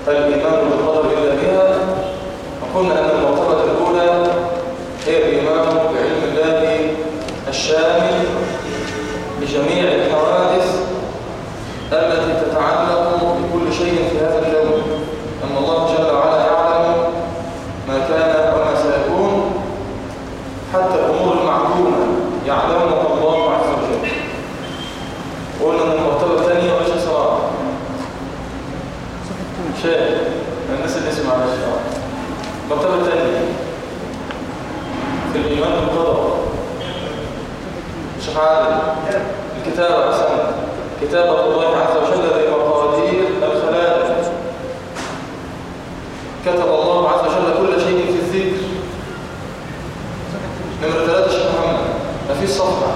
الإيمان بالقدر إلا بها وقلنا أن المرتبة الأولى هي الإيمان بعلم الله الشامل بجميع الحوادث التي تتعلق بكل شيء في هذا الكون أن الله جل وعلا يعلم ما كان وما سيكون حتى الأمور المعلومة يعلمها الله عز وجل قلنا أن المرتبة الثانية وإيش صلاة شيء الناس اللي اسمع على الشيء المرتبة الثانية في الإيمان بالقدر شيخ عادل الكتابة أحسن كتابة الله عز وجل لمقادير الخلائق كتب الله عز وجل كل شيء في الذكر نمرة ثلاثة شيخ محمد ما فيش صفحة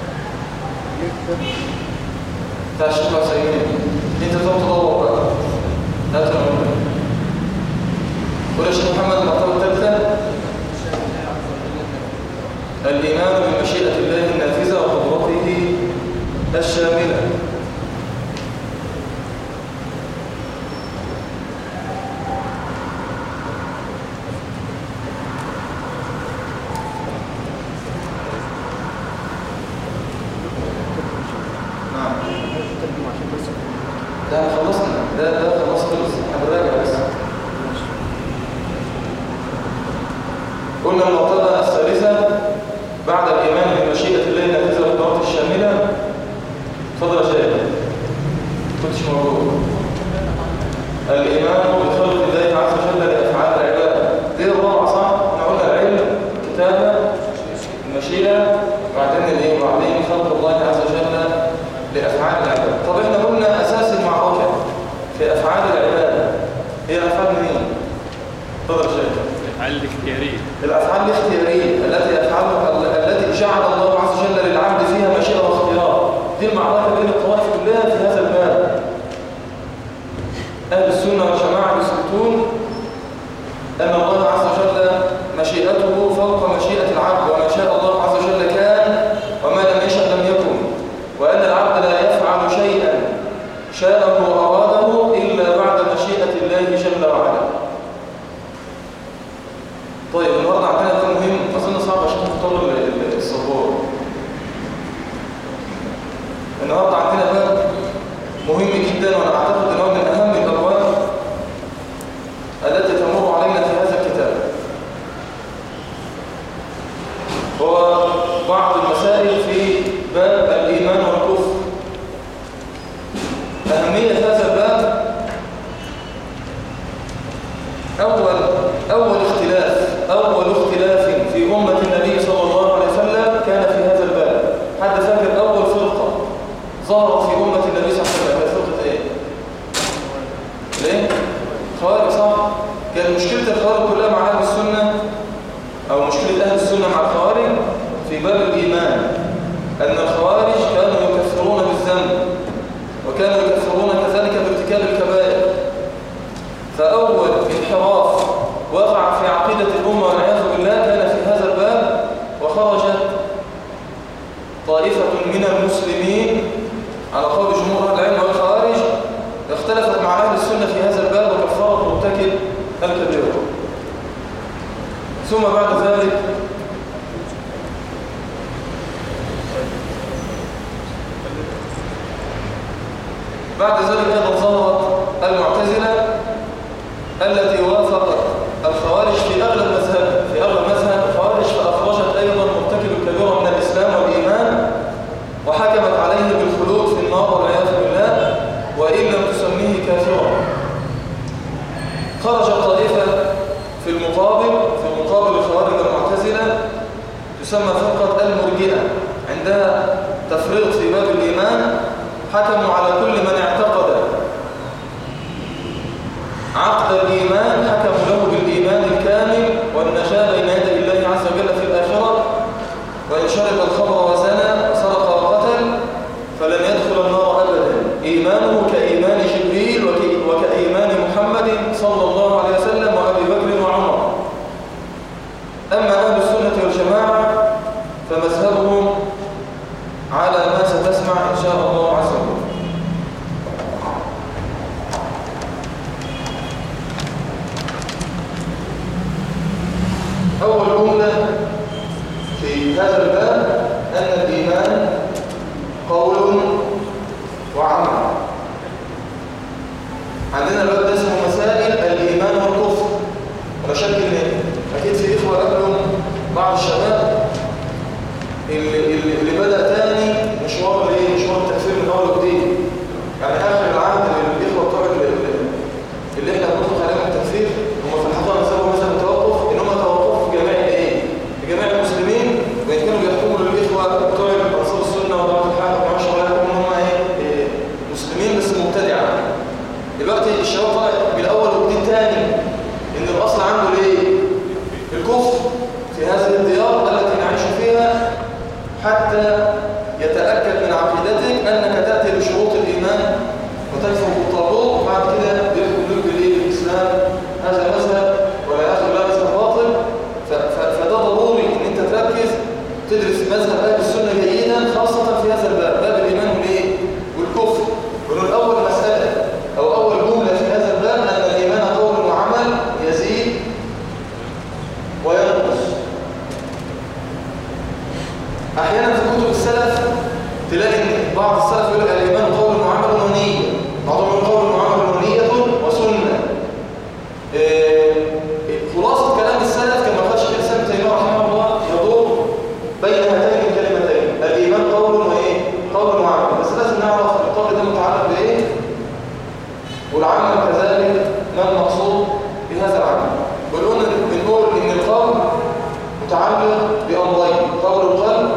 بتاع الشيخ حسين انت تقوم تدور بقى لا تنور قول يا شيخ محمد المرتبة الثالثة الإيمان بمشيئة الله النافذة وقدرته الشاملة نعم ده خلصنا ده ده خلاص خلص احنا بنراجع بس قلنا المعتضى الثالثة بعد الإيمان بمشيئة الله النافذة والقدرات الشاملة اتفضل يا شيخ كنتش موجود الإيمان بخلق الله عز وجل لأفعال العباد دي الرابعة صح؟ احنا قلنا العلم الكتابة المشيئة بعدين الايه؟ بعدين خلق الله عز وجل لأفعال العباد طب احنا قلنا أساس المعركة في أفعال العباد هي أفعال مين؟ اتفضل يا شيخ الافعال الاختياريه الأفعال الاختيارية التي يفعلها التي جعل الله عز وجل للعبد فيها مشيئة واختيار دي المعركة بين الطوائف كلها في هذا الباب أهل السنة والجماعة يثبتون أن الله عز وجل مشيئته فوق مشيئة العبد وما شاء الله عز وجل كان وما لم يشأ لم يكن وأن العبد لا يفعل شيئا شاءه وأراده إلا بعد مشيئة الله جل وعلا طيب النهارده عندنا كان مهم اظن صعب عشان نختار ال- ال- الصبور النهارده عندنا باب مهم جدا وانا اعتقد ان هو من اهم الابواب التي تمر علينا في هذا الكتاب هو بعض المسائل في باب الايمان والكفر اهميه هذا الباب أول أول اختلاف أول اختلاف في أمة النبي صلى الله عليه وسلم كان في هذا الباب حد فاكر أول فرقة ظهرت في أمة النبي صلى الله عليه وسلم هي فرقة إيه؟ ليه؟ خوارج صح؟ كان مشكلة الخوارج كلها مع أهل السنة أو مشكلة أهل السنة مع الخوارج في باب الإيمان أن الخوارج كانوا يكفرون بالذنب وكانوا يكفرون كذلك بارتكاب الكبائر فأول انحراف وقع في عقيدة الأمة والعياذ بالله كان في هذا الباب وخرجت طائفة من المسلمين على قول جمهور أهل العلم والخوارج اختلفت مع أهل السنة في هذا الباب وكفرت مرتكب الكبيرة ثم بعد ذلك بعد ذلك أيضا ظهرت المعتزلة التي وافقت الخوارج في أغلب مذهب في أغلب مذهب الخوارج فأخرجت أيضا مرتكب الكبيرة من الإسلام والإيمان وحكمت عليه بالخلود في النار والعياذ بالله وإن لم تسميه كافرا خرجت طائفة في المقابل في مقابل الخوارج المعتزلة تسمى فرقة المرجئة عندها تفريط في باب الإيمان حكموا على كل من اعتقد عقد الإيمان حكموا له بالإيمان الكامل والنجاة بين يدي الله عز وجل في الآخرة وإن شرب الخمر وزنى وسرق وقتل فلن يدخل النار أبدا إيمانه كإيمان جبريل وك- وكإيمان محمد صلى الله عليه وسلم وأبي بكر وعمر أما أهل السنة والجماعة فمذهبهم على ما ستسمع إن شاء الله عز وجل الأولى في هذا الباب أن الإيمان قول وعمل عندنا الباب ده اسمه مسائل الإيمان والكفر أنا شك إن أكيد في إخوة قبلهم بعض الشباب اللي, اللي اللي بدأ تاني مشوار الايه مشوار التكفير من أول وجديد يعني آخر العهد للإخوة بتوع ال- ال- اللي احنا بنطلق عليهم التكفير هم في الحقيقة نسبوا مثلا توقف إن هم توقفوا في جميع الايه في جميع المسلمين وإن كانوا بيحكموا للإخوة بتوع أنصار السنة ودعوة الحق وما شاء الله يحكموا إن هم ايه إيه، مسلمين بس مبتدعة دلوقتي الشباب طالع من الأول وجديد تاني إن الأصل عنده الايه الكفر في هذه الديار التي نعيش فيها حتى يتأكد من عقيدتك أنك تأتي بشروط الإيمان وتكفر بالطاغوت وبعد كده يدخل لك بالإيه الإسلام هذا مذهب ولا يأخذ لا مذهب باطل ف- ف- فده ضروري إن أنت تركز تدرس مذهب أهل السنة جيدا خاصة في هذا الباب باب الإيمان والإيه والكفر وإنه الأول مسألة أو أول جملة في هذا الباب أن الإيمان قول وعمل يزيد وينقص احيانا في كتب السلف تلاقي ان بعض السلف يقول الايمان قول وعمل ونيه بعضهم يقول قول وعمل ونيه وسنه إيه، خلاصه كلام السلف كما قال شيخ الاسلام ابن تيميه رحمه الله يدور بين هاتين الكلمتين الايمان قول وايه قول وعمل بس لازم نعرف القول ده متعلق بايه والعمل كذلك ما المقصود بهذا العمل بنقول بنقول ان القول متعلق بأمرين قول القلب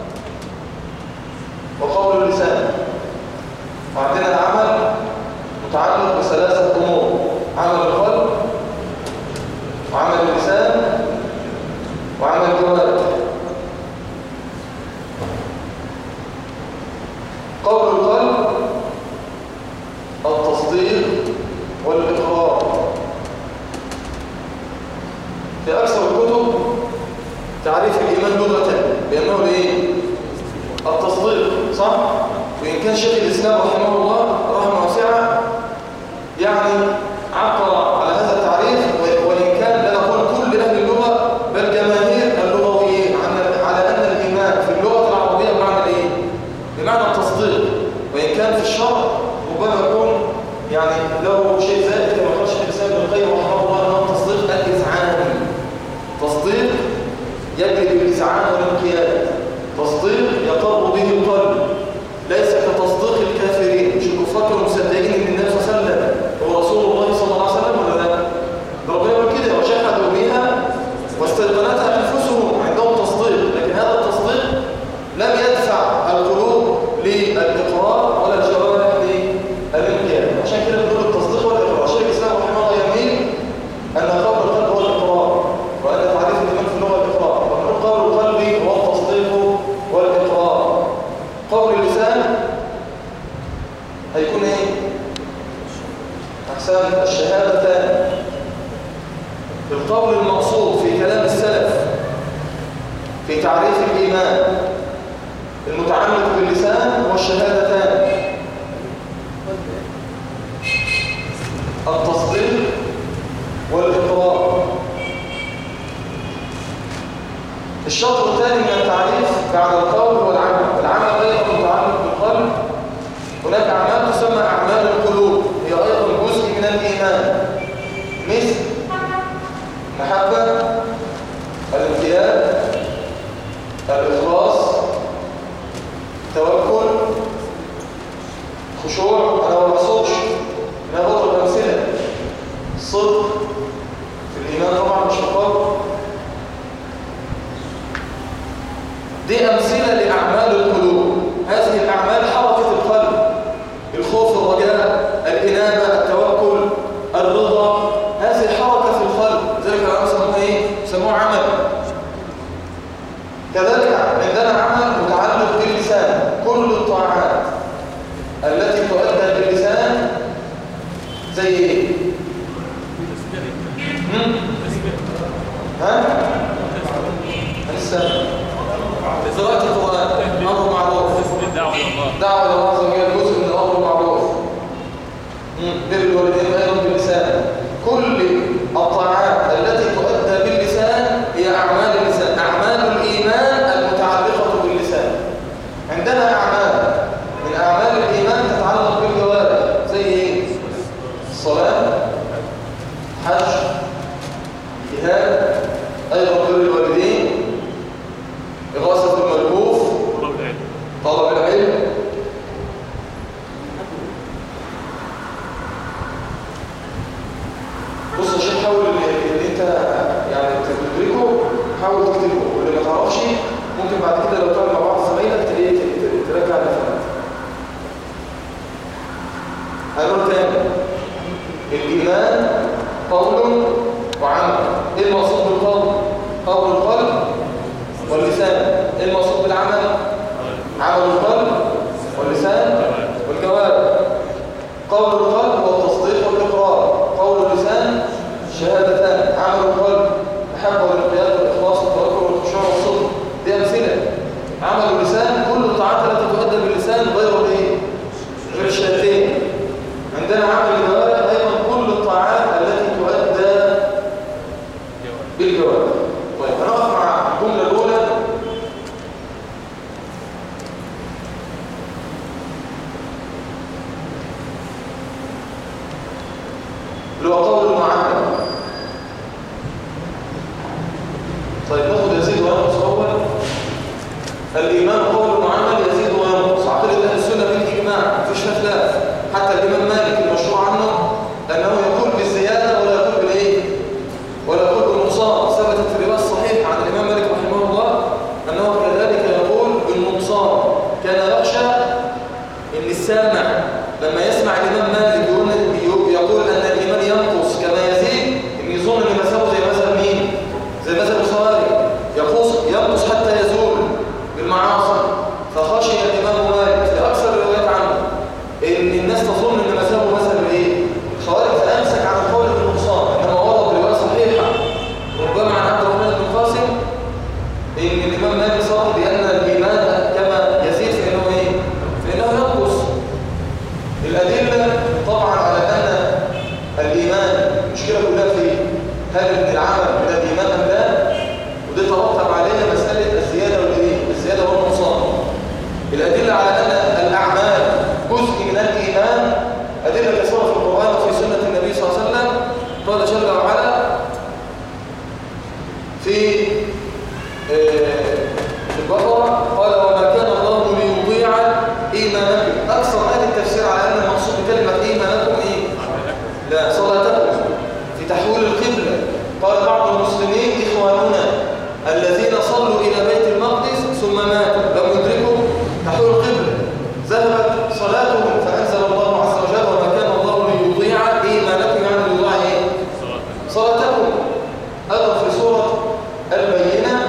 وقول اللسان وعندنا العمل متعلق بثلاثة أمور عمل القلب وعمل اللسان وعمل الجوارح قول القلب التصديق والإقرار في أكثر الكتب تعريف الإيمان لغة بأنه لإيه؟ التصديق صح؟ وإن كان شيخ الإسلام رحمه الله رحمه واسعة يعني عبر على هذا التعريف و- وإن كان لا نقول كل أهل اللغة بل جماهير اللغويين عن- على أن الإيمان في اللغة العربية بمعنى إيه؟ بمعنى التصديق وإن كان في الشرع ربما يكون يعني له شيء زائد كما قال شيخ الإسلام ابن القيم رحمه الله أنه التصديق الإذعاني تصديق يجري بالإذعان والانقياد تصديق يقر به القلب ليس كتصديق الكافرين مش الكفار كانوا مصدقين ان النبي صلى الله عليه وسلم هو رسول الله صلى الله عليه وسلم ولا لا؟ ده ربنا يقول كده وشهدوا بها واستيقنتها انفسهم عندهم تصديق لكن هذا التصديق لم يدفع القلوب للاقرار ولا الجوارح للانقياد عشان كده بنقول التصديق والاقرار شيخ الاسلام رحمه الله يميل ان قول القلب هو الاقرار وان تعريف الايمان في اللغه الاقرار ونقول قول القلب هو التصديق والاقرار قول اللسان هيكون ايه احسان الشهادتان القول المقصود في كلام السلف في تعريف الايمان المتعلق باللسان والشهادتان التصديق والاقرار الشطر الثاني من التعريف بعد القول والعمل العمل ايضا متعلق بالقلب هناك اعمال تسمى اعمال القلوب هي ايضا جزء من الايمان مثل محبه الامتياز الاخلاص توكل خشوع انا ما بقصدش انا بضرب امثله الصدق في الايمان طبعا مش فقط دي أمثلة لأعمال القلوب هذه الأعمال حركة القلب الخوف الرجاء الإنابة التوكل الرضا هذه حركة في القلب ذلك العلماء سموه إيه؟ سموه عمل كذلك عندنا عمل متعلق باللسان كل الطاعات التي تؤدى باللسان زي إيه؟ هم؟ ها؟ لسه قراءة القرآن أمر معروف الدعوة إلى الله دعوة إلى الله عز وجل جزء من الأمر المعروف مم. بر الوالدين أيضا باللسان كل الطاعات التي تؤدى باللسان هي أعمال اللسان حج جهاد أيضا بر الوالدين إغاثة الملهوف طلب العلم بص يا شيخ حاول اللي انت يعني تدركه حاول تكتبه واللي ما تعرفش ممكن بعد كده لو تقعد مع بعض زمايلك تلاقيه ترجع لفرق هنقول تاني الإيمان قول وعمل ايه المقصود بالقول قول القلب واللسان ايه المقصود بالعمل عمل القلب واللسان والجوارح قول القلب هو التصديق والإقرار قول اللسان شهادتان عمل القلب محبة والانقياد والإخلاص والتوكل والخشوع والصدق دي أمثلة عمل اللسان كل الطاعات التي تؤدى باللسان غير ايه؟ غير الشهادتين عندنا عمل الجوارح أيضا كل الطاعات التي تؤدى بالجوارح طيب هنقف مع الجملة الأولى اللي هو قول المعامل طيب ناخد يزيد وينقص أول الإيمان قول المعامل يزيد وينقص عقيدة أهل السنة بالإجماع مفيش خلاف حتى الإمام مالك المشروع عنه أنه يقول بالزيادة ولا يقول بالإيه؟ ولا يقول بالنقصان ثبتت في الرواية الصحيح عن الإمام مالك رحمه الله أنه كذلك يقول بالنقصان كان يخشى أن السامع لما يسمع الإمام مالك يقول, يقول أن الإيمان ينقص كما يزيد أن يظن أن مسابه زي مثلا مين؟ زي مثلا الخوارج ينقص ينقص حتى يزول بالمعاصي فخشي الإمام مالك في أكثر الروايات عنه ان الناس تظن ان مسابه مثلا ايه الخوارج فامسك عن القول بالنقصان انما ورد روايه صحيحه ربما عن عبد الرحمن بن قاسم ان الامام مالك صار بان الايمان كما يزيد فانه ايه فانه ينقص الادله طبعا على ان الايمان المشكله كلها في هل العمل من الايمان ام لا ودي ترتب عليها مساله الزياده والايه الزياده والنقصان الادله على ان الاعمال جزء من الإيمان أدلة كثيرة في القرآن وفي سنة النبي صلى الله عليه وسلم قال جل وعلا في البقرة قال وما كان الله ليضيع إيمانكم أكثر أهل التفسير على أن المقصود بكلمة إيمانكم إيه؟ لا صلاتكم في تحويل القبلة قال بعض المسلمين إخواننا الذين صلوا إلى بيت المقدس ثم ماتوا لم يدركوا تحويل القبلة ذهبت صلاتهم فأنزل الله عز وجل وما كان الله ليضيع إيمانكم يعني ليضيع إيه؟ صلاتكم أيضا في سورة البينة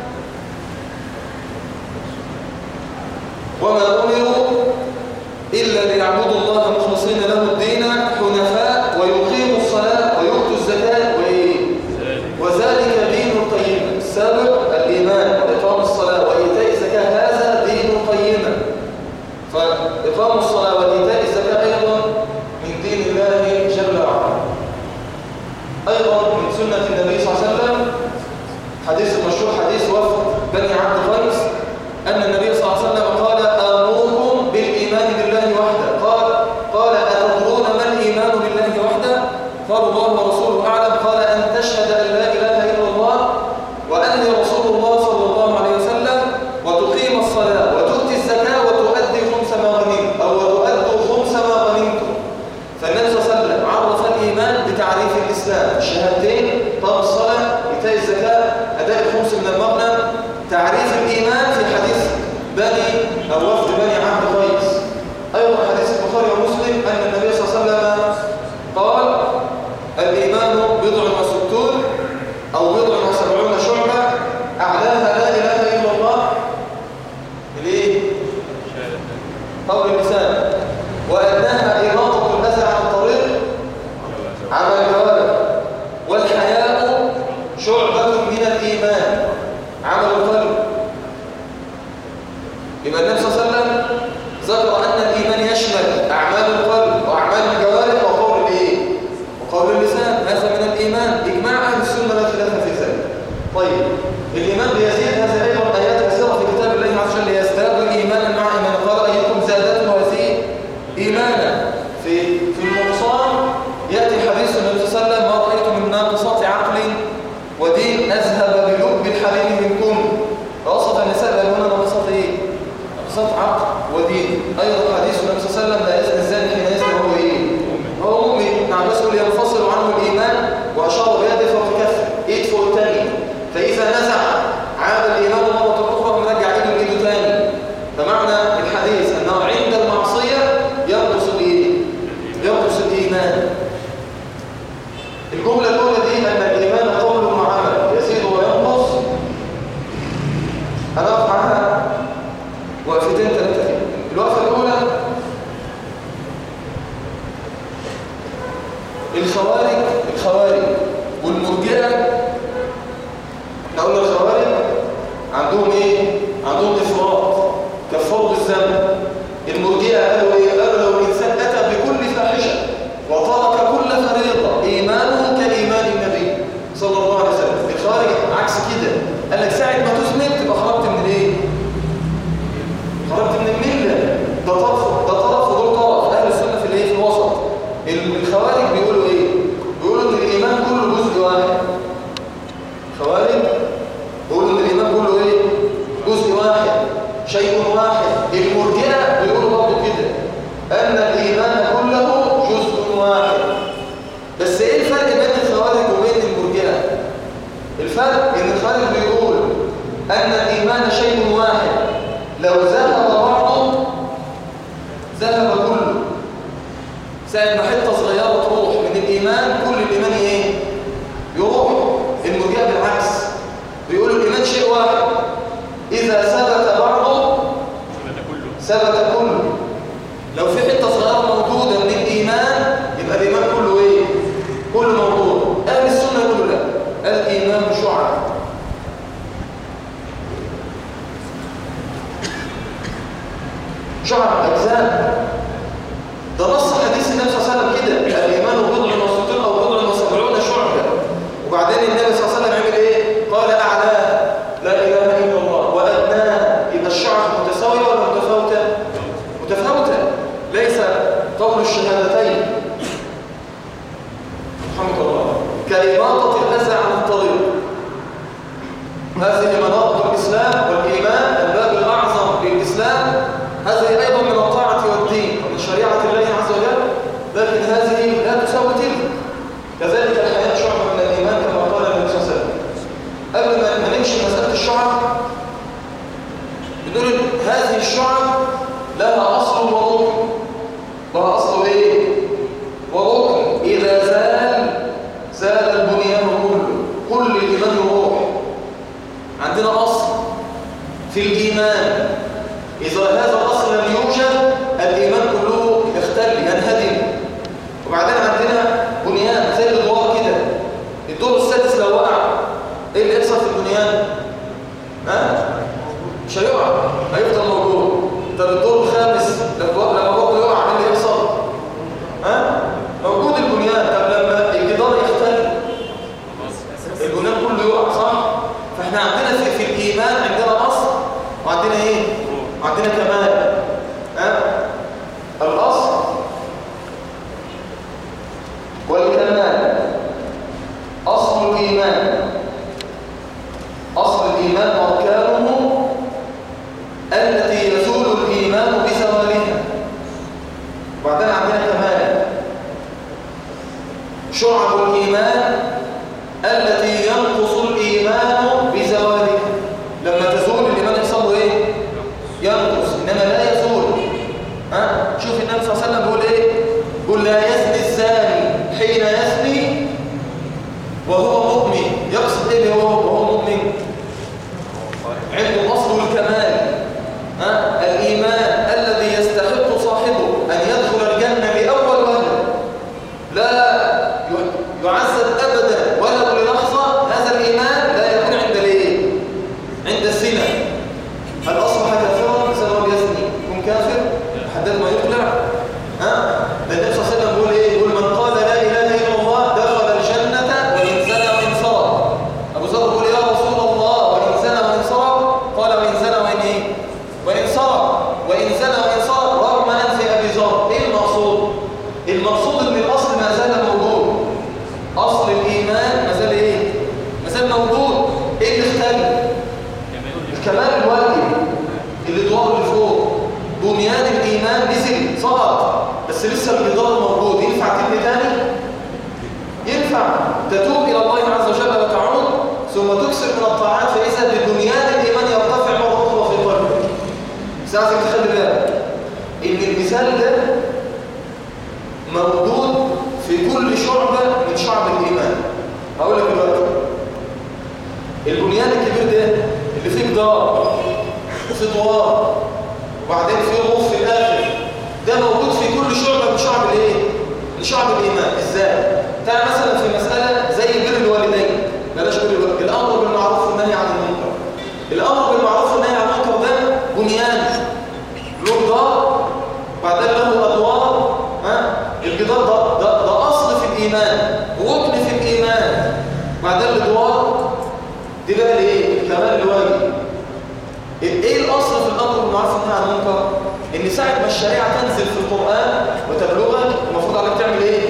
وما أمروا إلا ليعبدوا الله مخلصين له الدين حنفاء ويقيموا الصلاة ويؤتوا الزكاة وإيه؟ وذلك دين القيم السابق الإيمان وإقام الصلاة وإيتاء الزكاة هذا دين قيما فإقام الصلاة وإيتاء الزكاة أيضا من دين الله جل وعلا أيضا من سنة النبي صلى الله عليه وسلم حديث المشهور حديث وفد بني عبد قيس أن النبي صلى الله عليه وسلم قال آمركم بالإيمان بالله وحده قال قال أتدرون ما الإيمان بالله وحده قالوا الله ورسوله أعلم قال أن تشهد أن لا إله إلا الله وأني رسول الله صلى الله عليه وسلم وتقيم الصلاة وتؤتي الزكاة وتؤدي خمس ما غنمت أو وتؤدوا خمس ما غنمتم فالنبي صلى الله عليه وسلم عرف الإيمان بتعريف الإسلام الشهادتين طاب الصلاة إيتاء الزكاة أداء الخمس من المغنم تعريف الإيمان في حديث بني أو وفد بني عبد قيس أيضا حديث البخاري ومسلم أن النبي صلى الله عليه وسلم قال الإيمان بضع وستون أو بضع وسبعون شعبة أعلاها لا إله إلا الله ليه؟ قول اللسان وأدناها إراطة الأذى عن الطريق عمل الجوارح والحياء شعبة من الإيمان عمل القلب يبقى النبي صلى الله عليه وسلم ذكر أن الإيمان يشمل أعمال القلب وأعمال الجوارح وقول الإيه؟ وقول اللسان هذا من الإيمان إجماع أهل السنة لا خلاف في ذلك طيب الإيمان بيزيد هذا أيضا آيات كثيرة في كتاب الله عز وجل يزداد إيمانا مع إيمان قال أيكم زادته هذه إيمانا في في النقصان يأتي حديث النبي صلى الله عليه وسلم ما رأيت من أيضا حديث النبي صلى الله عليه وسلم لا يزني الزاني حين يزني هو إيه؟ هو مؤمن ابن عباس يقول ينفصل عنه الإيمان وأشار بيده فوق كفه إيد فوق الثانية فإذا نزع عاد الإيمان مرة أخرى ونرجع إيده لإيده ثاني فمعنى الحديث أنه عند المعصية ينقص الإيه؟ ينقص الإيمان الجملة الأولى دي أن الإيمان قول وعمل يزيد وينقص هنقف معاها وقفتين ثلاثة كده الوقفة الأولى الخوارج الخوارج والمرجئة احنا قلنا الخوارج عندهم ايه؟ عندهم إفراط كفروا بالذنب المرجئة قالوا ايه؟ قالوا لو الإنسان أتى بكل فاحشة وترك كل فريضة إيمانه كإيمان النبي صلى الله عليه وسلم الخوارج عكس كده قال لك ساعة ما تذنب تبقى خرجت من ايه؟ خرجت من الملة ده طرف ده طرف ودول طرف أهل السنة في الايه؟ في الوسط الخوارج بيقولوا ايه؟ بيقولوا ان الإيمان كله جزء واحد خوارج بيقولوا ان الإيمان كله ايه؟ جزء واحد شيء واحد المرجئة بيقولوا برضه كده أن الإيمان كله جزء واحد بس ايه الفرق بين الخوارج وبين المرجئة؟ الفرق ان الخوارج بيقول أن الإيمان شيء واحد لو ذهب بعضه ذهب كله ساعة ما حتة صغيرة تروح من الإيمان كل الإيمان إيه؟ يروح المرجئة بالعكس بيقولوا الإيمان شيء واحد إذا ثبت بعضه ثبت كله لو في حتة صغيرة موجودة من الإيمان يبقى الإيمان كله إيه؟ كله موجود أهل السنة يقولوا لا الإيمان شعب شعب أجزاء ده نص حديث النبي صلى الله عليه وسلم كده الإيمان بضع وستون أو بضع وسبعون شعبة وبعدين النبي صلى الله عليه وسلم عمل إيه؟ قال أعلى لا إله إلا الله وأدناه يبقى الشعب متساوية ولا متفاوتة؟ متفاوتة ليس قول الشهادتين رحمك الله كإماطة الأذى عن الطريق هذه مناطق الإسلام والإيمان الباب الأعظم للإسلام هذه أيضا من الطاعة والدين ومن شريعة الله عز وجل لكن هذه لا تساوي تلك كذلك الحياة شعبة من الإيمان كما قال النبي صلى الله عليه وسلم قبل ما ما نمشي مسألة الشعب بنقول إن هذه الشعب لها أصل وركن لها أصل إيه؟ وركن إذا زال زال البنيان كله كل الإيمان يروح عندنا أصل في الإيمان إذا هذا الأصل لم يوجد الإيمان كله يختل ينهدم وبعدين عندنا بنيان زي الادوار كده الدور السادس لو وقع ايه اللي يحصل في البنيان؟ ها؟ مش هيقع هيفضل موجود طب الدور الخامس لما لما برضه يقع ايه اللي يحصل؟ ها؟ موجود البنيان طب لما الجدار يختل البنيان كله يقع صح؟ فاحنا عندنا في, في الإيمان عندنا أصل وعندنا ايه؟ وعندنا كمال ها؟ الأصل والكمال أصل الإيمان أصل الإيمان أركانه التي يزول الإيمان بزوالها وبعدين عندنا كمال شعب الإيمان التي ينقص الإيمان بزوالها لما تزول الإيمان يحصل له إيه؟ ينقص إنما لا يزول ها؟ شوف النبي صلى الله عليه وسلم بيقول إيه؟ بيقول لا يزني الزاني حين يزني وهو مؤمن يقصد إيه وهو وهو مؤمن؟ عنده أصل الكمال ها؟ الإيمان الذي يستحق صاحبه أن يدخل الجنة بأول وهلة لا يعذب أبدا ولا للحظة هذا الإيمان لا يكون عند الإيه؟ عند الزنا هل أصبح كافرا بسبب يزني يكون كافر حتى ما يقلع ها ده النبي صلى الله عليه وسلم بيقول ايه يقول من قال لا اله الا الله دخل الجنه وان زنى وان سرق ابو ذر بيقول يا رسول الله وان زنى وان سرق قال وان زنى وان ايه وان سرق وان زنى وان سرق رغم انف ابي ذر ايه المقصود المقصود ان الاصل ما زال موجود اصل الايمان بس لسه الجدار موجود ينفع تبني تاني ينفع تتوب الى الله عز وجل وتعود ثم تكسر من الطاعات فاذا ببنيان الايمان يرتفع مره اخرى في قلبك ساعتك تخلي بالك ان المثال ده موجود في كل شعبه من شعب الايمان هقول لك دلوقتي البنيان الكبير ده اللي فيه جدار وفيه دوار وبعدين فيه رف في الاخر ده موجود في كل شعبة من شعب الايه؟ من شعب الايمان ازاي؟ تعال مثلا في مسألة زي بر الوالدين بلاش بر الوالدين الامر بالمعروف والنهي عن المنكر الامر بالمعروف والنهي عن المنكر ده بنيان له جدار وبعدين له ادوار ها الجدار ده ده, ده اصل في الايمان ركن في الايمان وبعدين الادوار دي بقى الايه؟ الكمال الواجب ايه الاصل في الامر بالمعروف والنهي عن المنكر ان ساعه ما الشريعه تنزل في القران وتبلغك المفروض عليك تعمل ايه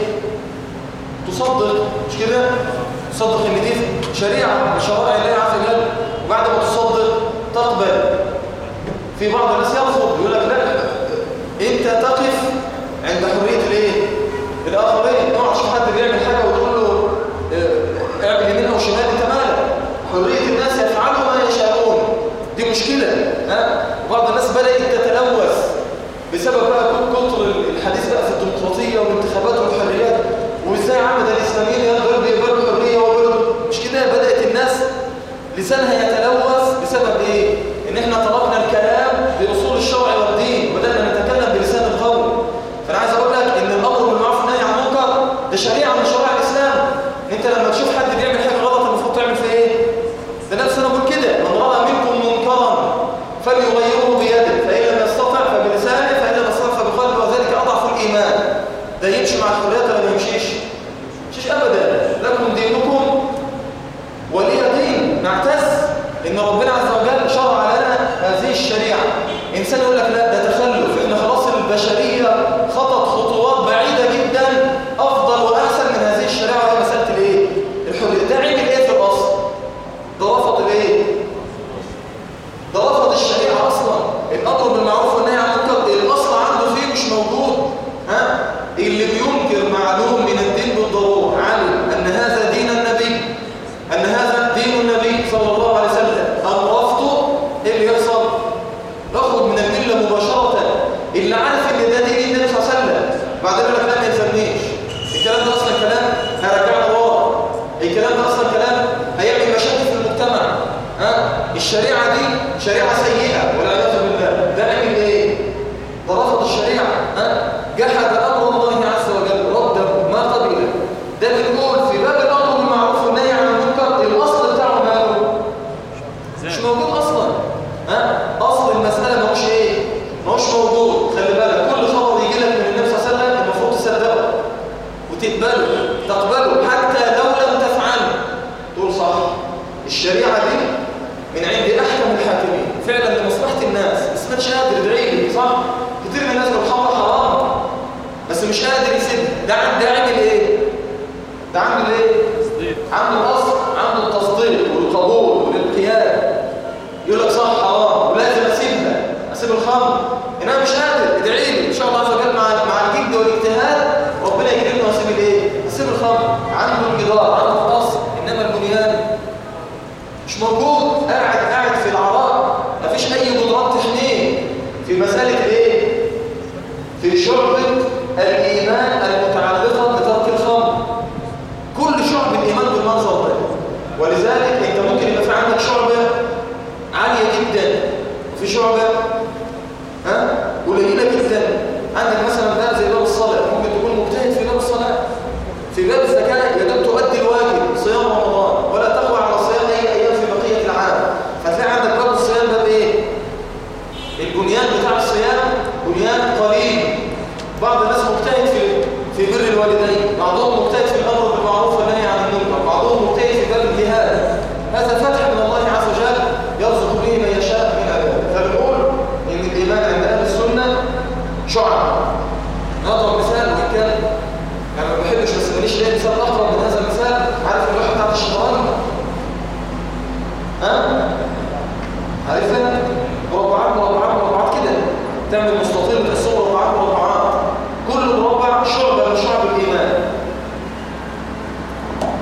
تصدق مش كده تصدق ان دي شريعه من شرائع الله عز وجل وبعد ما تصدق تقبل في بعض الناس يرفض يقول لك لا انت تقف عند حريه الايه الاخرين ما تشوف حد بيعمل حاجه وتقول له اه، اعمل يمين او شمال انت مالك حريه الناس يفعلوا ما يشاءون دي مشكله ها وبعض الناس بدات تتلوث بسبب بقى كتر الحديث بقى في الديمقراطيه والانتخابات والحريات وازاي عمد الاسلاميين يقدروا يقبلوا الحريه ويقبلوا مش كده بدات الناس لسانها يتلوث بسبب ايه ان احنا تركنا الكلام باصول الشرع والدين وبدانا نتكلم بلسان القول فانا عايز اقول لك ان الامر بالمعروف والنهي عن المنكر ده شريعه من شرائع الاسلام انت لما تشوف حد بيعمل حاجه غلط المفروض تعمل فيه ايه ده نفس انا بقول كده من راى منكم منكرا فليغيره بيده فان لم يستطع فبلسانه فان لم يستطع فبقلبه وذلك اضعف الايمان ده يمشي مع الحريات ولا ما يمشيش مشيش ابدا لكم دينكم ولي دين نعتز ان ربنا عز وجل شرع لنا هذه الشريعه انسان يقول لك لا ده تخلف احنا خلاص البشريه خطت خطوات بعيده جدا افضل واحسن من هذه الشريعه وهي مساله الايه الحريه ده عمل ايه في الاصل ده رفض الايه ده رفض الشريعه اصلا الامر بالمعروف والنهي عن المنكر الاصل عنده فيه مش موجود ها اللي بينكر معلوم من الدين بالضروره علم ان هذا دين النبي ان هذا دين النبي صلى الله عليه وسلم ام رفضه ايه اللي يحصل نخرج من المله مباشره اللي عارف ان ده دين النبي صلى الله عليه وسلم بعدين يقول لك لا ما يلزمنيش الكلام ده اصلا كلام هيرجعنا ورا الكلام ده اصلا كلام هيعمل مشاكل في المجتمع ها الشريعه دي شريعه سيئه والعياذ بالله ده عمل ايه ده رفض الشريعه ها جحد امر الله عز وجل رده ما قبله ده بنقول في باب الامر بالمعروف والنهي عن المنكر الاصل بتاعه ماله مش موجود اصلا ها اصل المساله ماهوش ايه ماهوش موجود خلي بالك كل خبر يجي لك من النبي صلى الله عليه وسلم المفروض تصدقه وتقبله تقبله حتى لو لم تفعله تقول صح الشريعه دي من عند احكم الحاكمين فعلا لمصلحه الناس بس ما انتش قادر ادعي لي صح كتير من الناس بتحرم حرام بس مش قادر يسد ده عند ده عامل ايه ده عامل ايه عنده الاصل عنده التصديق والقبول والانقياد يقول لك صح حرام ولازم اسيبها اسيب الخمر انما مش قادر ادعي لي ان شاء الله عز وجل مع مع الجد والاجتهاد ربنا يكرمني واسيب الايه اسيب الخمر عنده الجدار عنده الاصل انما البنيان مش موجود قاعد قاعد في العراء مفيش اي قدرات تحميه في مساله الايه في شعبه الايمان المتعلقه بترك الخمر كل شعب الايمان بالمنظر ده ولذلك انت ممكن يبقى في عندك شعبه عاليه جدا وفي شعبه ها قليله جدا عندك مثلا باب زي باب الصلاه ممكن تكون مجتهد في باب الصلاه في باب الزكاه يا دوب تؤدي الواجب صيام رمضان ولا تقوى على الصيام اي ايام في بقيه العام فتلاقي عندك باب الصيام باب ايه البنيان بتاع الصيام بنيان قليل بعض الناس مجتهد في في بر الوالدين بعضهم مجتهد في الامر بالمعروف والنهي عن المنكر بعضهم مجتهد في باب الجهاد هذا فتح من الله عز وجل يرزق به من يشاء من عباده فبنقول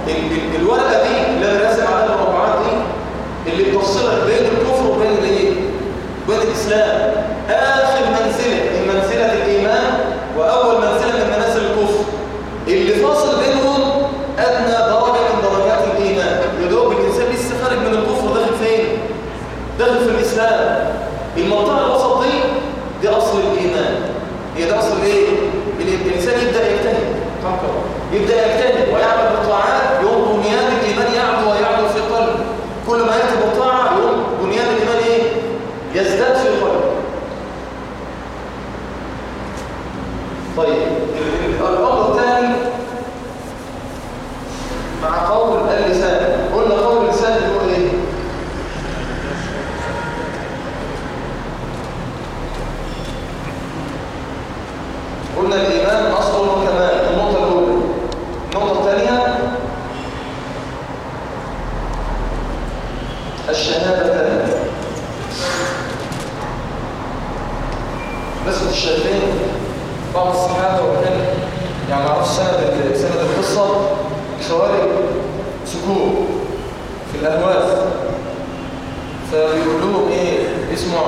الورقة دي اللي انا راسم عليها المربعات دي اللي بتفصلك بين الكفر وبين الايه؟ بين الاسلام اخر منزلة من منزلة الايمان واول منزلة من منازل الكفر اللي فاصل بينهم ادنى درجة من درجات الايمان يا دوب الانسان لسه خارج من الكفر داخل فين؟ داخل في الاسلام المنطقة الوسط دي دي اصل الايمان هي ده اصل ايه؟ الانسان يبدا يجتهد يبدا يجتهد ويعمل بالطاعات يوم بنيان الايمان يعلو ويعلو في قلبه كل ما ياتي بالطاعه يوم بنيان الايمان ايه يزداد في قلبه طيب الامر الثاني مع قول اللسان قلنا قول اللسان اللي هو ايه قلنا الإيمان أصل وكمال النقطة الأولى النقطة الثانية الشهادة نسبة الشهادتين بعض الصحابة وكان يعني معرفش سند سند القصة خوارج سكوت في الأهواز فبيقول لهم إيه اسمه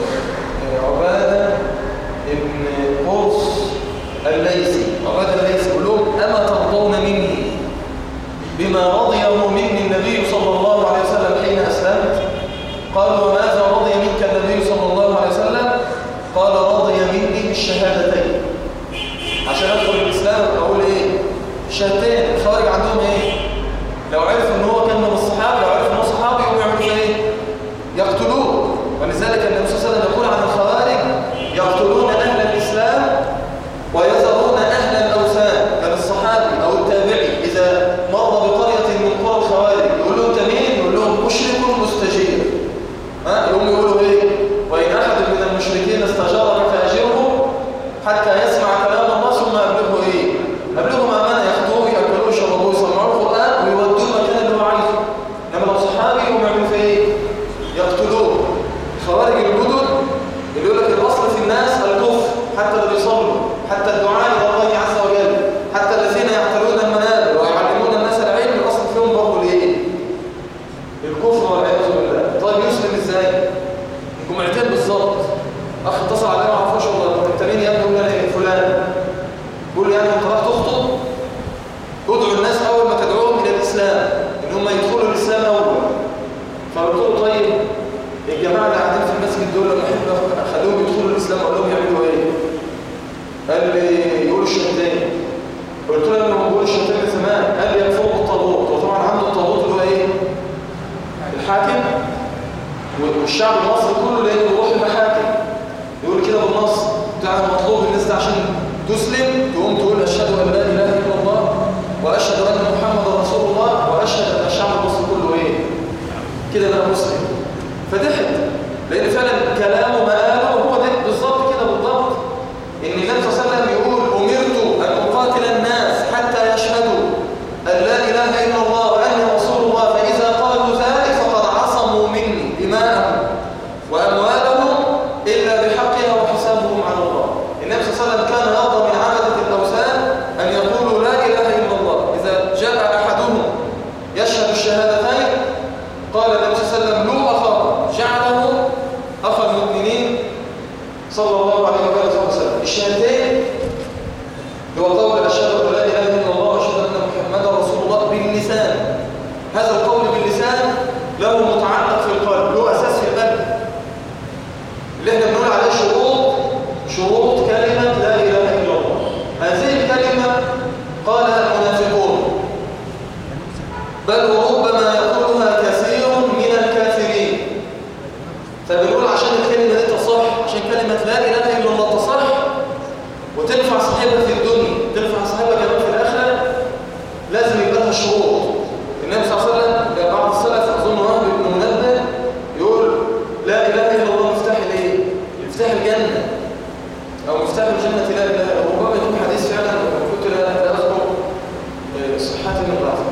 عبادة ابن قرص الليثي عبادة الليثي يقول لهم أما ترضون مني بما رضيه مني النبي صلى الله عليه وسلم حين أسلمت قالوا وماذا رضي منك النبي صلى الله عليه وسلم قال رضي مني بالشهادتين عشان أدخل الإسلام أقول إيه الشهادتين الخوارج عندهم إيه لو عرف إن هو كان من الصحابة لو عرف إن هو صحابي يقوم يعملوا إيه يقتلوه ولذلك النبي صلى الله عليه وسلم يقول عن الخوارج يقتلون أهل الإسلام ويذرون أهل الأوثان كان الصحابي أو التابعي إذا مر بقرية من قرى الخوارج يقول لهم تمين يقول لهم مشرك مستجير ها يقوم يقولوا إيه وإن أحد من المشركين استجارك فأجره حتى يسمع كلام الله ثم أبلغه إيه أبلغه أمانة ياخدوه يأكلوه يشربوه يسمعوه القرآن ويودوه المكان اللي هو عايزه إنما لو صحابي يقوم يعملوا في إيه يقتلوه خوارج الجدد اللي يقول لك الأصل في الناس الكفر حتى اللي بيصلوا حتى الدعاء إلى الله عز وجل حتى الذين يعتلون المنابر ويعلمون الناس العلم الأصل فيهم برضه لإيه؟ الكفر والعياذ بالله طيب يسلم إزاي؟ جمعتين بالظبط أخ اتصل عليا ما اعرفوش والله أنت مين يا ابني يقول لي فلان بيقول لي يعني أنت راح تخطب ادعو الناس أول ما تدعوهم إلى الإسلام إن هم يدخلوا الإسلام أول فقلت له طيب الجماعة اللي قاعدين في المسجد دول لما احب اخليهم يدخلوا الاسلام اقول لهم يعملوا ايه؟ قال لي يقولوا الشهادتين قلت له لما بقول الشهادتين من زمان قال لي يكفروا بالطاغوت وطبعا عنده الطاغوت اللي هو ايه؟ الحاكم والشعب المصري كله لانه بيروح المحاكم يقول كده بالنص بتاع مطلوب الناس ده عشان تسلم تقوم تقول اشهد ان لا اله الا الله واشهد ان محمدا رسول الله واشهد ان الشعب المصري كله ايه؟ كده بقى مسلم فضحك لان فعلا كلامه مقاله هو ده بالظبط كده بالضبط ان النبي صلى الله عليه وسلم يقول امرت ان اقاتل الناس حتى يشهدوا ان لا اله الا الله واني رسول الله فاذا قالوا ذلك فقد عصموا مني دماءهم واموالهم الا بحقها وحسابهم على الله النبي صلى الله عليه وسلم كان يرضى من عبده الاوثان ان يقولوا لا اله الا الله اذا جاء احدهم يشهد الشهادتين قال النبي صلى الله عليه وسلم لو أخاه جعله أخا المؤمنين صلى الله عليه وآله وسلم الشهادتين هو قول أشهد أن لا إله إلا الله وأشهد أن محمدا رسول الله باللسان هذا القول باللسان له متعلق في القلب له أساس في القلب اللي احنا بنقول عليه شروط شروط كلمة لا إله إلا الله هذه الكلمة قالها المنافقون بل وربما يقولها كثير من الكافرين فبنقول عشان الكلمة دي تصح عشان كلمة لا إله إلا الله تصح وتنفع صاحبها في الدنيا تنفع صاحبها كمان في الآخرة لازم يبقى لها شروط النبي صلى الله عليه وسلم بعض السلف أظن وهب بن منبه يقول لا إله إلا الله مفتاح الإيه؟ مفتاح الجنة أو مفتاح الجنة لا إله إلا الله ربما يكون حديث فعلا كنت لا أذكر صحته من ضعفه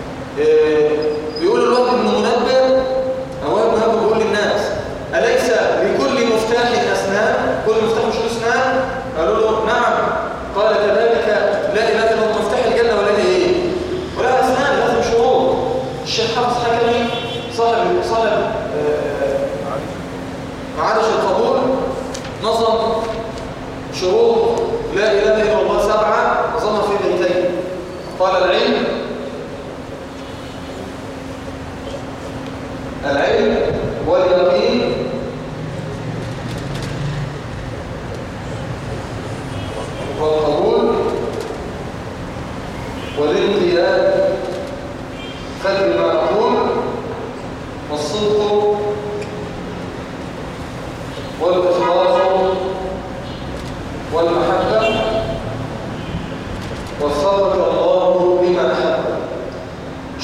بيقول الوهب بن منبه هو ابن منبه بيقول للناس أليس لكل مفتاح أسنان كل مفتاح مش له أسنان قالوا له نعم قال كذلك لا إله إلا الله مفتاح الجنة ولا إيه ولا أسنان لازم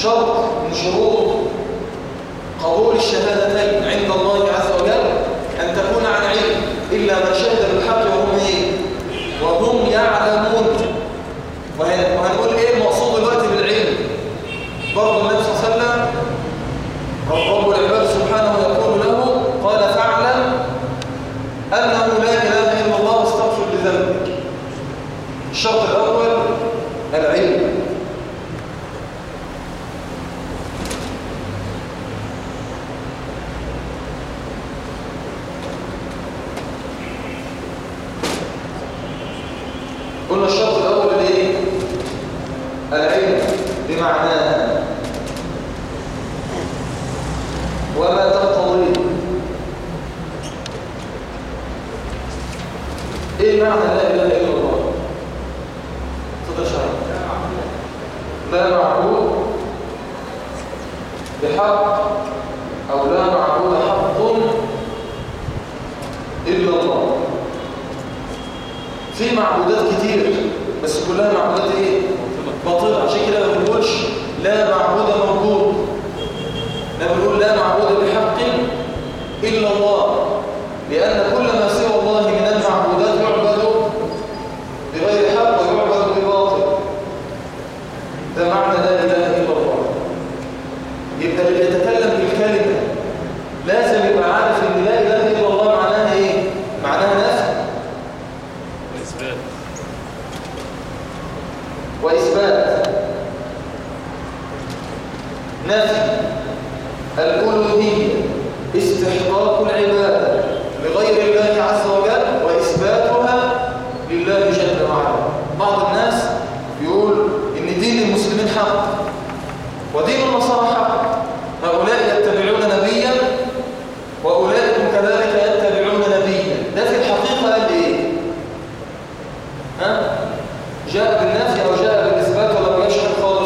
شرط من شروط قبول الشهادتين عند الله عز وجل أن تكون عن علم إلا من شهد بالحق وهم إيه؟ وهم يعلمون وهنقول إيه المقصود دلوقتي بالعلم برضه النبي صلى الله عليه وسلم رب العباد سبحانه يقول له قال فاعلم أنه لا إله إلا الله واستغفر لذنبك الشرط الأول العلم قلنا الشرط الأول الايه؟ العلم بمعناه وما تقتضيه ايه معنى لا اله الا الله تفضل شرح لا معبود بحق او لا معبود حق الا الله في معبودات كتير بس كلها معبودات ايه باطله عشان كده ما بنقولش لا معبود موجود لا بنقول لا معبود بحق الا الله لان كل ما سوى الله من المعبودات يعبد بغير حق ويعبد بباطل ده معنى لا اله الا الله يبقى اللي يتكلم بالكلمه لازم يبقى عارف ان لا اله الا الله معناها ايه معناها نفي إثبات وإثبات نفي الألوهية استحقاق العبادة لغير الله عز وجل وإثباتها لله جل وعلا بعض الناس يقول إن دين المسلمين حق ودين النصارى حق هؤلاء يتبعون نبيا وأولئك كذلك يتبعون نبيا ده في الحقيقة قال إيه؟ ها؟ جاء بالنفي أو جاء بالإثبات ولا ما جاش حاجة خالص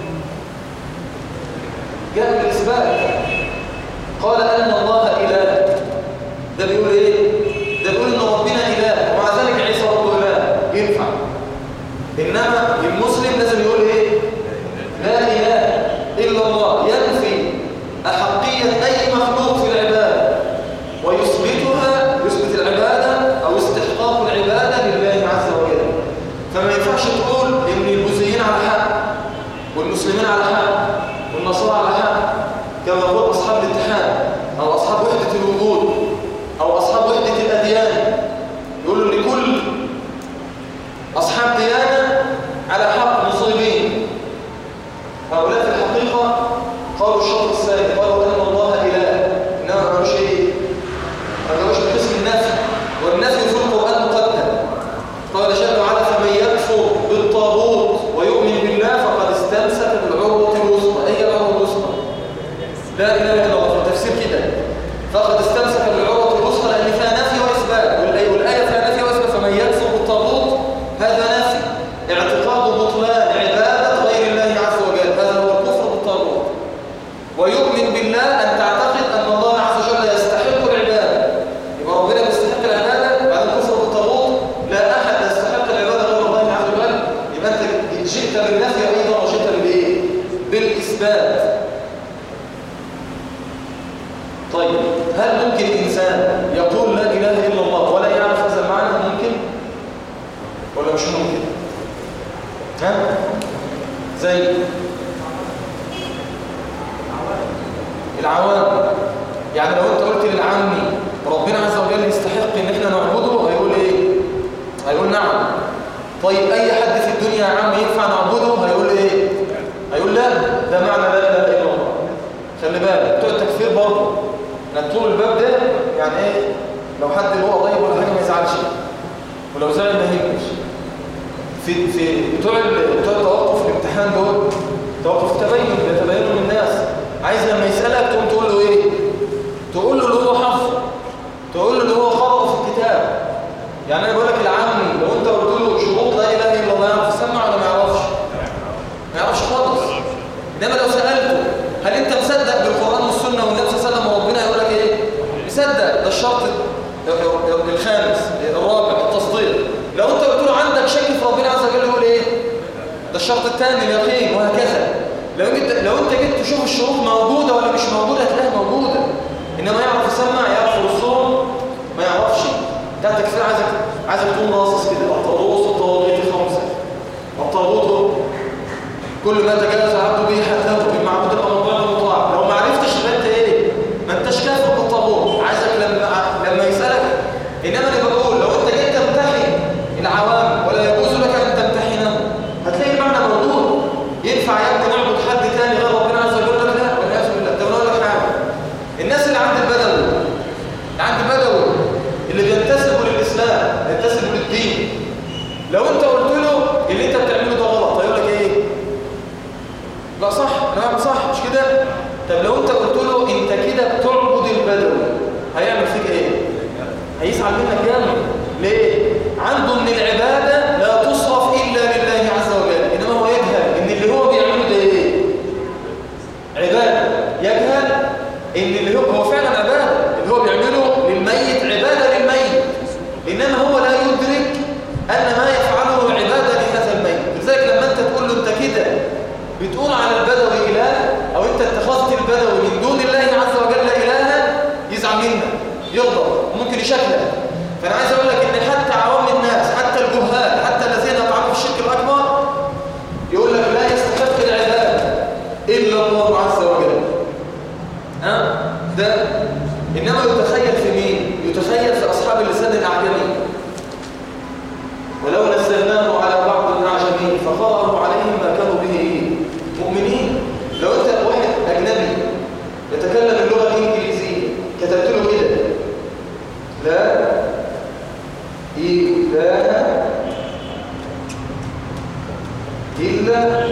جاء بالإثبات قال أن الله إله ده بيقول إيه؟ ده بيقول إن ربنا إله ومع ذلك عيسى ربه إله ينفع إنما المسلم لازم يقول إيه؟ لا إله إلا الله ينفي أحقية أي مخلوق في العبادة ويثبتها يثبت العبادة أو استحقاق العبادة لله عز وجل فما ينفعش تقول إن البوذيين على حق والمسلمين على حق والنصارى على حق كما يقول أصحاب الاتحاد أو أصحاب وحدة الوجود أو أصحاب وحدة الأديان يقولوا لكل أصحاب ديانة على حق مصيبين هؤلاء في الحقيقة قالوا الشرط الثاني قالوا أن الله إله إنما ما قالوش إيه؟ ما قالوش بقسم النفي والنفي في القرآن مقدم قال جل وعلا فمن يكفر بالطاغوت ويؤمن بالله فقد استمسك بالعروة الوثقى أي العروة الوثقى؟ لا إله إلا الله في التفسير كده فقد استمسك بالعروة الوثقى لأن فيها نفي وإثبات والآية والآية فيها نفي وإثبات فمن يكفر بالطاغوت هذا نفي اعتقاد بطلان عبادة غير الله عز وجل هذا هو الكفر بالطاغوت ويؤمن بالله أن تعتقد أن الله عز وجل يستحق العبادة يبقى ربنا بيستحق العبادة بعد الكفر بالطاغوت لا أحد يستحق العبادة غير الله عز وجل يبقى أنت جئت بالنفي أيضا وجئت بالإيه؟ بالإثبات طيب هل ممكن إنسان يقول لا إله إلا الله ولا يعرف هذا المعنى ممكن؟ ولا مش ممكن؟ ها؟ زي العوام يعني لو انت قلت للعامي ربنا عز وجل يستحق ان احنا نعبده هيقول ايه هيقول نعم طيب اي حد في الدنيا يا عم ينفع نعبده هيقول ايه هيقول لا ده معنى لا اله الا الله خلي بالك بتوع التكفير برضه انك طول الباب ده يعني ايه لو حد له قضيه ولا حاجه ما يزعلش ولو زعل ما يهمش في في بتوع ال- بتوع التوقف الامتحان دول توقف تبين بيتبينوا للناس عايز لما يسالك تقوم تقول له ايه تقول له اللي هو حفظه تقول له اللي هو قرأه في الكتاب يعني انا بقول لك العام لو انت قلت له شروط لا اله الا الله يعرف يسمع ولا ما يعرفش ما يعرفش خالص انما لو سالته هل انت مصدق بالقران والسنه والنبي صلى الله عليه وسلم وربنا يقول لك ايه مصدق ده الشرط الخامس الرابع التصديق لو انت قلت له عندك شك في ربنا عز وجل يقول ايه ده الشرط الثاني اليقين وهكذا لو انت لو انت جيت تشوف الشروط موجوده ولا مش موجوده هتلاقيها موجوده انما يعرف يسمع يعرف الرسول ما يعرفش ده التكفير عايزك عايزك تكون راصص كده الطاروس والطواغيت الخمسه الطاغوت هو كل ما تجاوز عبده به حتى بالمعبود الموضوع المطاع لو ما عرفتش يبقى انت ايه ما انتش كافر بالطاغوت عايزك لما لما يسالك انما انا بقول لو انت جيت تمتحن العوام ولا يجوز لك ان تمتحنهم هتلاقي المعنى موجود ينفع يا ابني نعبد حد تاني غير ربنا عز وجل لك لا والعياذ بالله طب اقول لك حاجه الناس اللي عند البدوي اللي عند البدوي اللي بينتسبوا للاسلام بينتسبوا للدين لو انت قلت له اللي انت بتعمله ده غلط هيقول لك ايه لا صح انا بعمل صح مش كده طب لو انت قلت له انت كده بتعبد البدوي هيعمل فيك ايه هيزعل منك جامد ليه عنده ان العباده لا تصرف الا لله عز وجل انما هو يجهل ان اللي هو بيعمله ده ايه عباده يجهل ان اللي هو هو فعلا عباده اللي هو بيعمله للميت عباده للميت انما هو لا يدرك ان ما يفعله عباده لهذا الميت لذلك لما انت تقول له انت كده بتقول على البدوي اله او انت اتخذت البدوي من دون الله عز وجل الها يزعل منك يغضب ممكن يشكلك فانا عايز اقول لك ان حتى عوام الناس حتى الجهال حتى الذين يطعنوا في الشرك الاكبر يقول لك لا يستحق العباده الا الله عز وجل ها ده انما يتخيل في مين يتخيل في اصحاب اللسان الاعجمي ولو نزلناه على بعض الاعجمين فقرأوا عليهم ما كانوا به مؤمنين لو انت واحد اجنبي يتكلم اللغه الانجليزيه كتبت له كده لا اله الا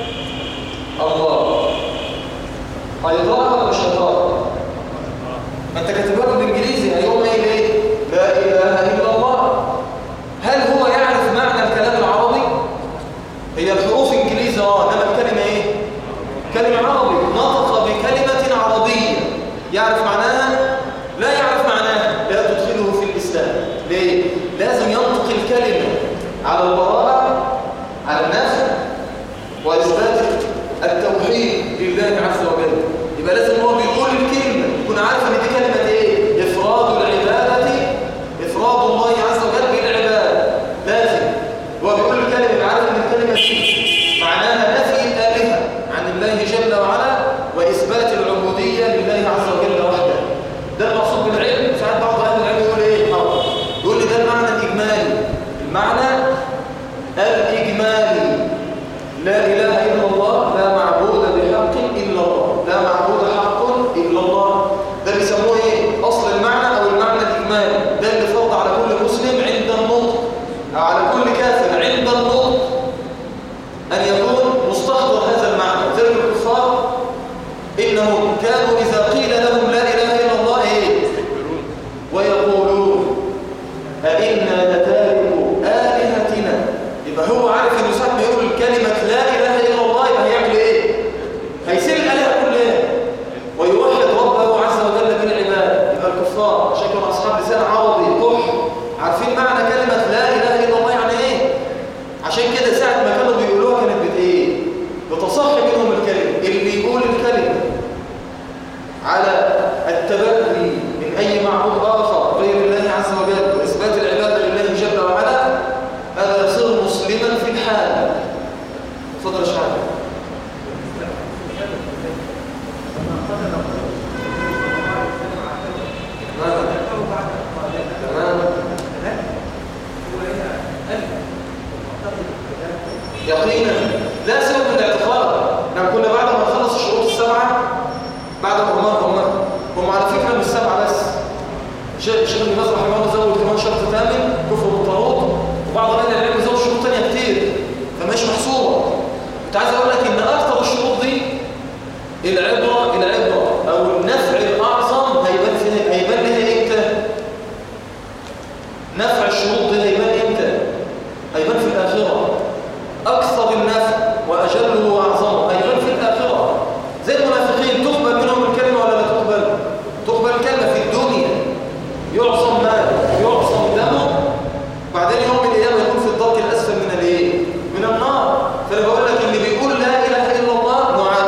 الله هيقراها ولا مش هيقراها ما انت كاتبها له بالانجليزي هيقوم قايل ايه لا اله الا الله هل هو يعرف معنى الكلام العربي هي الحروف انجليزي اه انما الكلمه ايه كلمه عربي نطق بكلمه عربيه يعرف معناها لا يعرف معناها لا تدخله في الاسلام ليه لازم ينطق الكلمه على البراءه على النفي واثبات التوحيد لله عز وجل يبقى لازم هو بيقول الكلمه يكون عارف ان دي كلمه ايه افراد العباده افراد الله عز وجل بالعباده لازم هو بيقول الكلمه يبقى عارف ان الكلمه دي معناها نفي الالهه عن الله جل وعلا واثبات العبوديه لله عز وجل وحده ده المقصود بالعلم ساعات بعض اهل العلم يقول ايه اه يقول لي ده المعنى الاجمالي المعنى الاجمالي لا اله الا الله لا معبود بحق الا الله لا معبود حق الا الله ده بيسموه ايه اصل المعنى او المعنى الاجمالي ده اللي فرض على كل مسلم عند النطق او على كل كافر عند النطق ان يكون مستحضر هذا المعنى ذلك الكفار انهم كانوا اذا قيل لهم لا اله الا الله ايه ويقولون أئنا لتاركوا آلهتنا يبقى هو عارف انه ساعة ما يقول كلمة لا إله إلا الله يبقى هيعمل إيه؟ هيسيب الآلهة كلها ويوحد ربه عز وجل بالعبادة يبقى الكفار شكل أصحاب لسان عربي كح عارفين معنى كلمة لا إله إلا الله يعني إيه؟ عشان كده ساعة ما كانوا بيقولوها كانت بت إيه؟ بتصح منهم الكلمة اللي يقول الكلمة على التبري من أي معبود آخر غير الله عز وجل وإثبات العبادة لله جل وعلا هذا يصير مسلما في الحال تفضل يا شعب تمام يقينا لا سبب من الاعتقاد احنا كنا بعد ما نخلص الشروط السبعه بعد ما هم هم هم على فكره مش سبعه بس شيخ الشيخ ابن باز رحمه الله زود كمان شرط ثامن كفر بالطاغوت وبعض اهل العلم زود شروط ثانيه كتير فمش محصوره كنت عايز اقول لك ان اكثر الشروط دي العبره العبره او النفع الاعظم هيبان فيها هيبان لها امتى نفع الشروط دي هيبان امتى هيبان في الاخره اكثر النفع واجله واعظمه هيبان في الاخره زي المنافقين تقبل منهم الكلمه ولا لا تقبل تقبل الكلمه في الدنيا يعصم ماله يعصم دمه بعدين يوم القيامه يكون في الدرك الاسفل من الايه من النار فانا بقول لك اللي بيقول لا اله الا الله معاد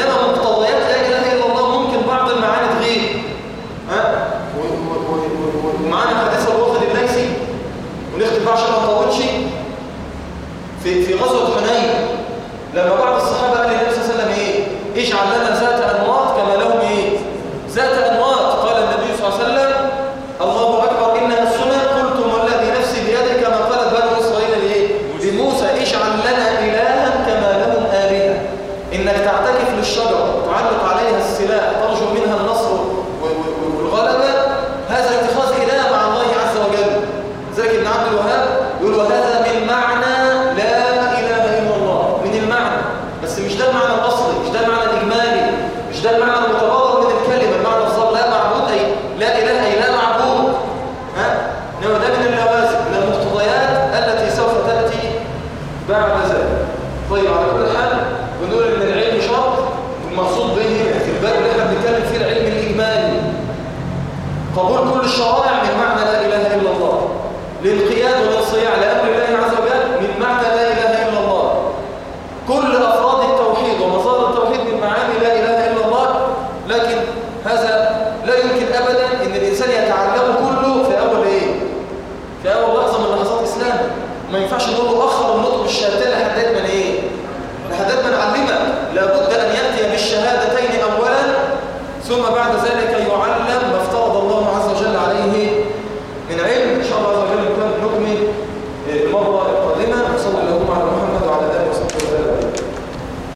إنما مقتضيات لا إله إلا الله ممكن بعض المعاني تغيب ها و- و- و- و- ومعانا حديث الوقت الليثي ونختم بقى عشان ما نطولش في في غزوة حنين لما بعض الصحابة قال للنبي صلى الله عليه وسلم ايه اجعل لنا ذات انواط كما لهم ايه ذات انواط قال النبي صلى الله عليه وسلم الله اكبر انها السنة قلتم والذي نفسي بيده كما قالت بنو اسرائيل لايه لموسى اجعل لنا الها كما لهم الهه انك تعتكف للشجره تعلق عليها السلاح ترجو منها النصر و- و- والغلبه هذا اتخاذ اله مع الله عز وجل ذلك ابن عبد الوهاب يقول وهذا من معنى لا اله الا الله من المعنى بس مش ده المعنى الاصلي مش ده المعنى الاجمالي مش ده المعنى المتبادر من الكلمه المعنى الظاهر لا معبود اي لا اله اي لا معبود ها انما ده من اللوازم من المقتضيات التي سوف تاتي بعد ذلك طيب على كل حال بنقول ان العلم شرط والمقصود به هنا في الباب اللي احنا بنتكلم فيه العلم الاجمالي قبول كل الشرائع من معنى لا اله الا الله للقياد والانصياع لامر الله عز وجل من معنى لا اله الا الله كل افراد التوحيد ومصادر التوحيد من معاني لا اله الا الله لكن هذا لا يمكن ابدا ان الانسان يتعلمه كله في اول ايه في اول لحظه من لحظات اسلامه ما ينفعش نقول له اخر النطق بالشهادتين